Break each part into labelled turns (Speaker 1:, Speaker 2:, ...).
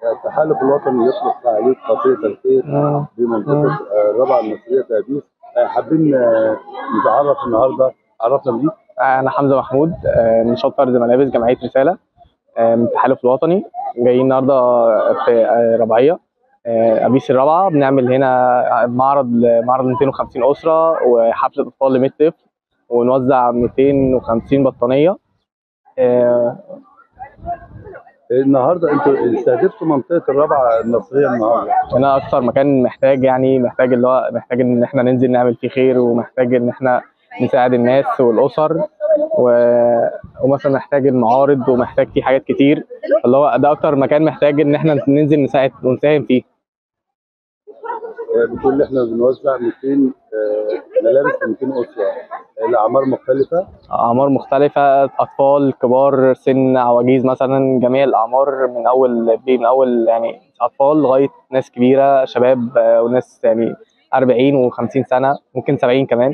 Speaker 1: التحالف الوطني يطلق فعاليه قافله الخير
Speaker 2: آه.
Speaker 1: بمنطقه
Speaker 2: مم.
Speaker 1: آه، الرابعه المصريه تابيس آه، حابين آه، نتعرف النهارده عرفنا بيك
Speaker 2: انا حمزه محمود آه، من شاط فرد ملابس جمعيه رساله آه، من التحالف الوطني جايين النهارده في آه، رباعيه آه، ابيس الرابعه بنعمل هنا معرض معرض 250 اسره وحفله اطفال ل 100 طفل ونوزع 250 بطانيه آه،
Speaker 1: النهارده انتوا استهدفتوا منطقه الرابعه المصريه النهارده
Speaker 2: هنا اكتر مكان محتاج يعني محتاج اللي هو محتاج ان احنا ننزل نعمل فيه خير ومحتاج ان احنا نساعد الناس والاسر و... ومثلا محتاج المعارض ومحتاج فيه حاجات كتير اللي هو ده اكتر مكان محتاج ان احنا ننزل نساعد ونساهم فيه
Speaker 1: آه، بتقول لي احنا بنوزع 200 آه، ملابس ل 200 اسره آه، لاعمار مختلفه
Speaker 2: اعمار مختلفه اطفال كبار سن عواجيز مثلا جميع الاعمار من اول من اول يعني اطفال لغايه ناس كبيره شباب آه، وناس يعني 40 و50 سنه ممكن 70 كمان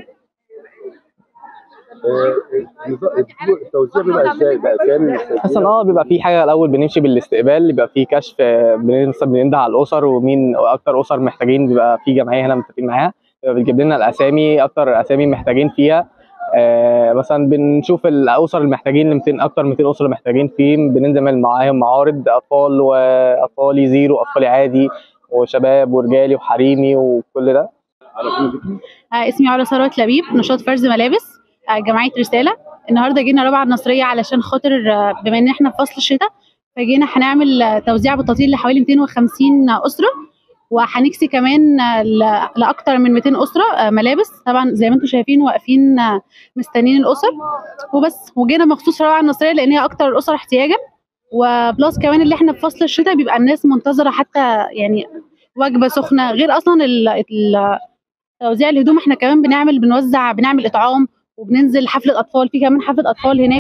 Speaker 1: آه، النظام- التوزيع بيبقى ازاي؟ باسامي
Speaker 2: اصلا اه بيبقى في حاجه الاول بنمشي بالاستقبال بيبقى في كشف آه، بننسى بننده على الاسر ومين اكتر اسر محتاجين بيبقى في جمعيه هنا متفقين معاها بيبقى بتجيب لنا الاسامي اكتر اسامي محتاجين فيها آه مثلا بنشوف الاسر المحتاجين 200 اكتر 200 اسره محتاجين فيه بننزل معاهم معارض اطفال واطفالي زيرو اطفالي عادي وشباب ورجالي وحريمي وكل ده
Speaker 1: عرفوني بيكي
Speaker 3: آه، اسمي علا ثروت لبيب نشاط فرز ملابس آه، جمعيه رساله النهارده جينا رابعه النصريه علشان خاطر آه، بما ان احنا في فصل الشتاء فجينا هنعمل آه، توزيع بطاطين لحوالي 250 اسره وهنكسي كمان آه، ل- لاكتر من 200 اسره آه، ملابس طبعا زي ما انتم شايفين واقفين آه، مستنيين الاسر وبس وجينا مخصوص رابعه النصريه لان هي اكتر الاسر احتياجا وبلس كمان اللي احنا في فصل الشتاء بيبقى الناس منتظره حتى يعني وجبه سخنه غير اصلا ال ال توزيع الهدوم احنا كمان بنعمل بنوزع بنعمل اطعام وبننزل حفله اطفال في كمان حفله اطفال هناك